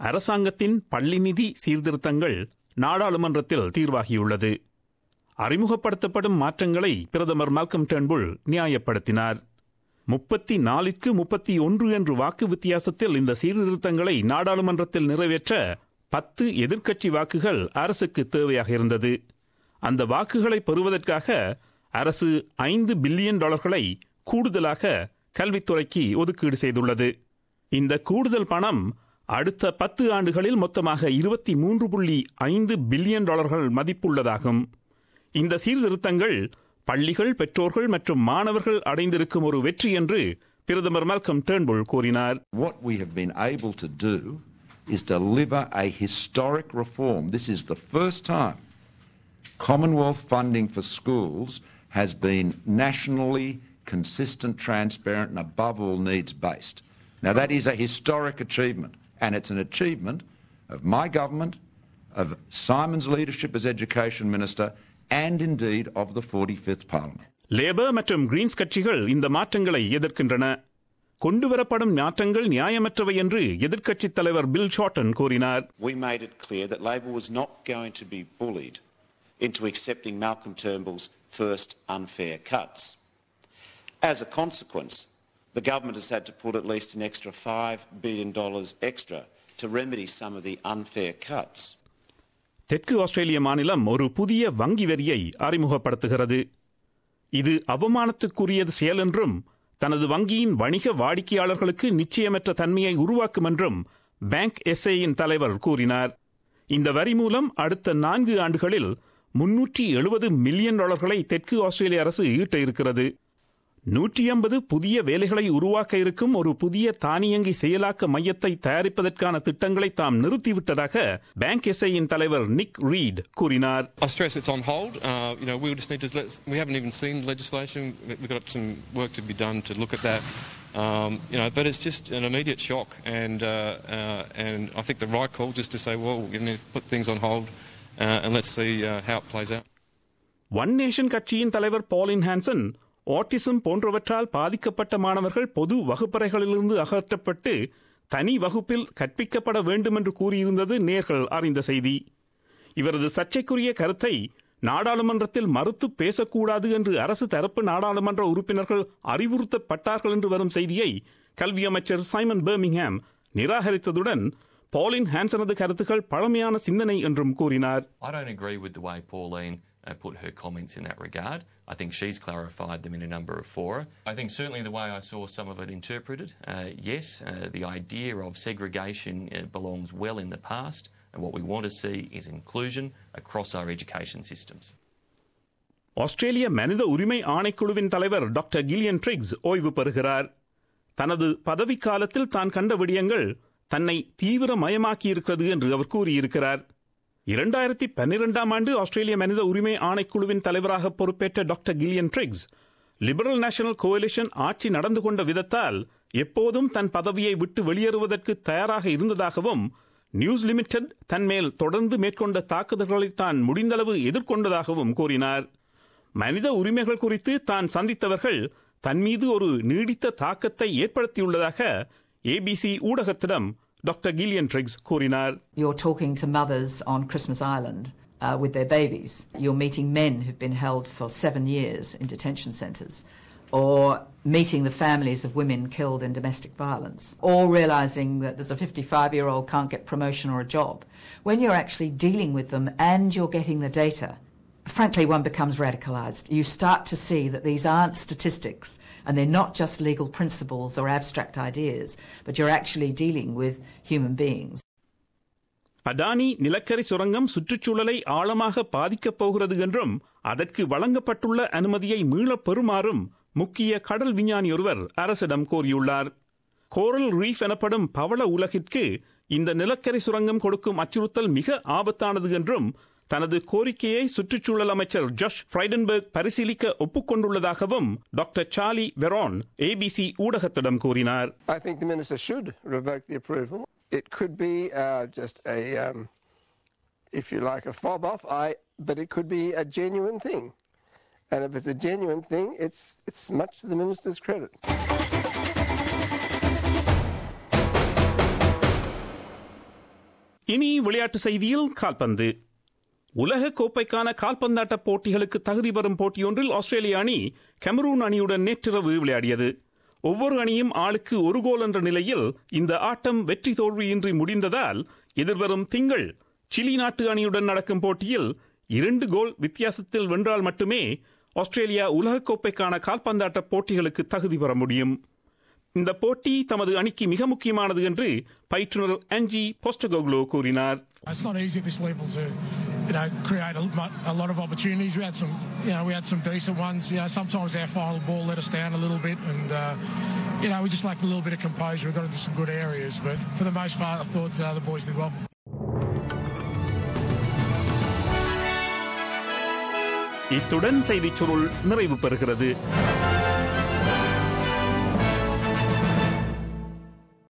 அரசாங்கத்தின் பள்ளி நிதி சீர்திருத்தங்கள் நாடாளுமன்றத்தில் தீர்வாகியுள்ளது அறிமுகப்படுத்தப்படும் மாற்றங்களை பிரதமர் மால்கம் டேர்ன்புல் நியாயப்படுத்தினார் முப்பத்தி நாலிற்கு முப்பத்தி ஒன்று என்று வாக்கு வித்தியாசத்தில் இந்த சீர்திருத்தங்களை நாடாளுமன்றத்தில் நிறைவேற்ற பத்து எதிர்க்கட்சி வாக்குகள் அரசுக்கு தேவையாக இருந்தது அந்த வாக்குகளை பெறுவதற்காக அரசு ஐந்து பில்லியன் டாலர்களை கூடுதலாக கல்வித்துறைக்கு ஒதுக்கீடு செய்துள்ளது இந்த கூடுதல் பணம் அடுத்த பத்து ஆண்டுகளில் மொத்தமாக இருபத்தி மூன்று புள்ளி ஐந்து பில்லியன் டாலர்கள் மதிப்புள்ளதாகும் இந்த சீர்திருத்தங்கள் பள்ளிகள் பெற்றோர்கள் மற்றும் மாணவர்கள் அடைந்திருக்கும் ஒரு வெற்றி என்று பிரதமர் மால்கம் டேர்ன்புல் கூறினார் What we have been able to do is deliver a historic reform. This is the first time Commonwealth funding for schools has been nationally consistent, transparent, and above all needs based. Now, that is a historic achievement, and it's an achievement of my government, of Simon's leadership as Education Minister, and indeed of the 45th Parliament. Labor மற்றும் Greens கட்சிகள் இந்த மாற்றங்களை எதிர்க்கின்றன கொண்டுவரப்படும் மாற்றங்கள் நியாயமற்றவை என்று எதிர்க்கட்சித் தலைவர் Bill Shorten கூறினார் we made it clear that Labor was not going to be bullied into accepting Malcolm Turnbull's first unfair cuts. As a consequence, the government has had to put at least an extra $5 billion extra to remedy some of the unfair cuts. தெற்கு ஆஸ்திரேலிய மாநிலம் ஒரு புதிய வங்கி வரியை அறிமுகப்படுத்துகிறது இது அவமானத்துக்குரியது செயல் என்றும் தனது வங்கியின் வணிக வாடிக்கையாளர்களுக்கு நிச்சயமற்ற தன்மையை உருவாக்கும் என்றும் பேங்க் எஸ்ஏயின் தலைவர் கூறினார் இந்த வரி மூலம் அடுத்த நான்கு ஆண்டுகளில் முன்னூற்றி எழுபது மில்லியன் டாலர்களை தெற்கு ஆஸ்திரேலிய அரசு ஈட்ட இருக்கிறது நூற்றி ஐம்பது புதிய வேலைகளை உருவாக்க இருக்கும் ஒரு புதிய தானியங்கி செயலாக்க மையத்தை தயாரிப்பதற்கான திட்டங்களை தாம் நிறுத்திவிட்டதாக பேங்க் எஸ்ஐயின் தலைவர் நிக் ரீட் கூறினார் I stress it's on hold. Uh, you know, we just need to let. We haven't even seen legislation. We've got some work to be done to look at that. Um, you know, but it's just an immediate shock, and uh, uh, and I think the right call just to say, well, we need to put things on hold, uh, and let's see uh, how it plays out. One Nation கட்சியின் தலைவர் பாலின் Hanson autism போன்றவற்றால் பாதிக்கப்பட்ட மாணவர்கள் பொது வகுப்பறைகளிலிருந்து அகற்றப்பட்டு தனி வகுப்பில் கற்பிக்கப்பட வேண்டும் என்று கூறியிருந்தது நேர்கள் அறிந்த செய்தி இவரது சர்ச்சைக்குரிய கருத்தை நாடாளுமன்றத்தில் மறுத்து பேசக்கூடாது என்று அரசு தரப்பு நாடாளுமன்ற உறுப்பினர்கள் அறிவுறுத்தப்பட்டார்கள் என்று வரும் செய்தியை கல்வி அமைச்சர் சைமன் பெர்மிங்ஹாம் நிராகரித்ததுடன் பாலின் ஹான்சனது கருத்துக்கள் பழமையான சிந்தனை என்றும் கூறினார் I don't agree with the way Pauline uh, put her comments in that regard. I think she's clarified them in a number of fora. I think certainly the way I saw some of it interpreted, uh, yes, uh, the idea of segregation uh, belongs well in the past, and what we want to see is inclusion across our education systems. ஆஸ்திரேலிய மனித உரிமை ஆணைக்குழுவின் தலைவர் doctor Gillian tricks ஓய்வு பெறுகிறார் தனது பதவிக்காலத்தில் தான் கண்ட விடயங்கள் தன்னை தீவிரமயமாக்கியிருக்கிறது என்று அவர் கூறியிருக்கிறார் இரண்டாயிரத்தி பன்னிரெண்டாம் ஆண்டு ஆஸ்திரேலிய மனித உரிமை ஆணைக்குழுவின் தலைவராக பொறுப்பேற்ற doctor Gillian Triggs Liberal National Coalition ஆட்சி நடந்து கொண்ட விதத்தால் எப்போதும் தன் பதவியை விட்டு வெளியேறுவதற்கு தயாராக இருந்ததாகவும் நியூஸ் லிமிடெட் தன்மேல் தொடர்ந்து மேற்கொண்ட தாக்குதல்களை தான் முடிந்தளவு எதிர்கொண்டதாகவும் கூறினார் மனித உரிமைகள் குறித்து தான் சந்தித்தவர்கள் தன் மீது ஒரு நீடித்த தாக்கத்தை ஏற்படுத்தியுள்ளதாக ஏபிசி ஊடகத்திடம் டாக்டர் கில்லியன் ட்ரிக்ஸ் கூறினார் You're talking to mothers on Christmas Island uh, with their babies. You're meeting men who've been held for seven years in detention centres, or meeting the families of women killed in domestic violence, or realising that there's a 55 year old can't get promotion or a job. When you're actually dealing with them and you're getting the data, frankly, one becomes radicalised. You start to see that these aren't statistics and they're not just legal principles or abstract ideas, but you're actually dealing with human beings. Adani நிலக்கரி சுரங்கம் சுற்றுச்சூழலை ஆழமாக பாதிக்கப் போகிறது என்றும் அதற்கு வழங்கப்பட்டுள்ள அனுமதியை மீளப் பெறுமாறும் முக்கிய கடல் விஞ்ஞானி ஒருவர் அரசிடம் கோரியுள்ளார் கோரல் ரீஃப் எனப்படும் பவள உலகிற்கு இந்த நிலக்கரி சுரங்கம் கொடுக்கும் அச்சுறுத்தல் மிக ஆபத்தானது என்றும் தனது கோரிக்கையை சுற்றுச்சூழல் அமைச்சர் ஜஷ் ஃப்ரைடன்பர்க் பரிசீலிக்க ஒப்புக்கொண்டுள்ளதாகவும் டாக்டர் சார்லி வெரான் ஏபிசி ஊடகத்திடம் கூறினார் I think the minister should revoke the approval. It could be uh, just a, um, if you like, a fob off. I, but it could be a genuine thing. And if it's a genuine thing, it's it's much to the minister's credit. இனி விளையாட்டு செய்தியில் கால்பந்து உலக கோப்பைக்கான கால்பந்தாட்ட போட்டிகளுக்கு தகுதி பெறும் போட்டியொன்றில் ஆஸ்திரேலிய அணி கெமரூன் அணியுடன் நேற்றிரவு விளையாடியது ஒவ்வொரு அணியும் ஆளுக்கு ஒரு கோல் என்ற நிலையில் இந்த ஆட்டம் வெற்றி தோல்வியின்றி முடிந்ததால் எதிர்வரும் திங்கள் சிலி நாட்டு அணியுடன் நடக்கும் போட்டியில் இரண்டு கோல் வித்தியாசத்தில் வென்றால் மட்டுமே ஆஸ்திரேலியா உலகக்கோப்பைக்கான கால்பந்தாட்ட போட்டிகளுக்கு தகுதி பெற முடியும் இந்த போட்டி தமது அணிக்கு மிக முக்கியமானது என்று பயிற்றுனர் ஆன்ஜி போஸ்டகோக்லோ கூறினார் It's not easy at this level to, you know, create a, mu- a lot of opportunities. We had some, you know, we had some decent ones. You know, sometimes our final ball let us down a little bit, and uh, you know, we just lacked a little bit of composure. We got into some good areas, but for the most part, I thought uh, the boys did well. இத்துடன் செய்திச் சுருள் நிறைவு பெறுகிறது